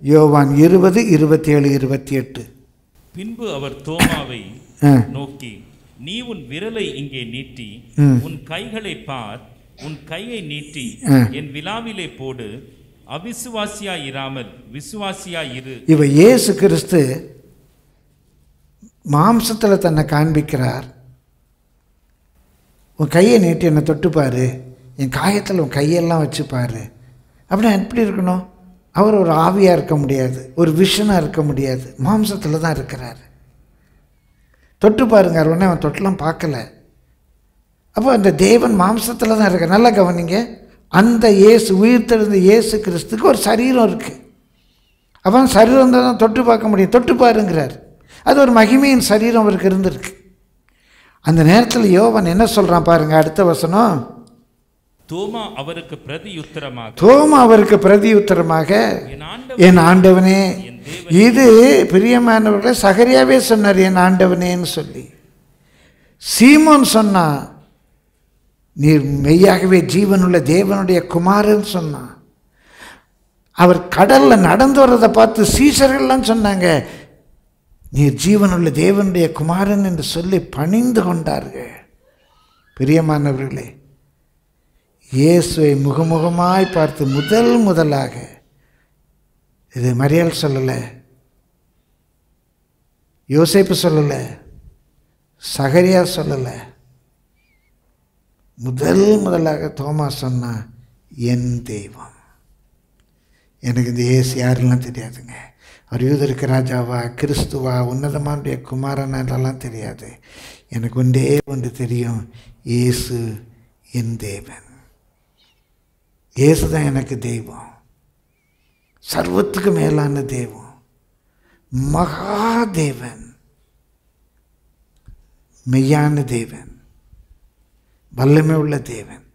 யோவான் இருபது இருபத்தி ஏழு இருபத்தி எட்டு பின்பு அவர் தோமாவை ஆ நோக்கி நீ உன் விரலை இங்கே நீட்டி ம். உன் கைகளை பார் உன் கையை நீட்டி ஆ. என் விழாவிலே போடு அவிசுவாசியா இராமல் விசுவாசியா இரு இவ இயேசு கிறிஸ்து மாம்சத்தில் தன்னை காண்பிக்கிறார் உன் கையை நீட்டி என்னை தொட்டு பாரு என் காயத்தில் உன் கையெல்லாம் வச்சு பாரு அப்படின்னா எப்படி இருக்கணும் அவர் ஒரு ஆவியாக இருக்க முடியாது ஒரு விஷனாக இருக்க முடியாது மாம்சத்தில் தான் இருக்கிறார் தொட்டு பாருங்க உடனே அவன் தொட்டெல்லாம் பார்க்கல அப்போ அந்த தேவன் மாம்சத்தில் தான் இருக்க நல்லா கவனிங்க அந்த இயேசு உயிர்த்தெழுந்த இயேசு கிறிஸ்துக்கு ஒரு சரீரம் இருக்குது அவன் சரீரம் தான் தொட்டு பார்க்க முடியும் தொட்டு பாருங்கிறார் அது ஒரு மகிமையின் சரீரம் அவருக்கு இருந்திருக்கு அந்த நேரத்தில் யோவன் என்ன சொல்கிறான் பாருங்க அடுத்த வசனம் தோமா அவருக்கு பிரதியுத்தரமாக தோமா அவருக்கு பிரதி உத்தரமாக என் ஆண்ட என் ஆண்டவனே என் தேவன் இது பிரியமானவர்களை சகரியாவே சொன்னார் என் ஆண்டவனேன்னு சொல்லி சீமோன் சொன்னா நீர் மெய்யாகவே ஜீவனுள்ள தேவனுடைய குமாரன் சொன்னான் அவர் கடல்ல நடந்து வர்றதை பார்த்து சீசர்கள்லாம் சொன்னாங்க நீர் ஜீவனுள்ள தேவனுடைய குமாரன் என்று சொல்லி பணிந்து கொண்டார்கள் பிரியமானவர்களே இயேசுவை முகமுகமாய் பார்த்து முதல் முதலாக இது மரியாள் சொல்லலை யோசேப்பு சொல்லலை சகரியா சொல்லலை முதல் முதலாக தோமா சொன்னா என் தெய்வம் எனக்கு இந்த இயேசு யாரெல்லாம் தெரியாதுங்க அவர் யூதருக்கு ராஜாவா கிறிஸ்துவா உன்னதமானுடைய குமாரனா இதெல்லாம் தெரியாது எனக்கு ஒன்றே ஒன்று தெரியும் இயேசு என் தேவன் இயேசு தான் எனக்கு தெய்வம் சர்வத்துக்கு மேலான தெய்வம் மகாதேவன் மெய்யான தேவன் வல்லமை உள்ள தேவன்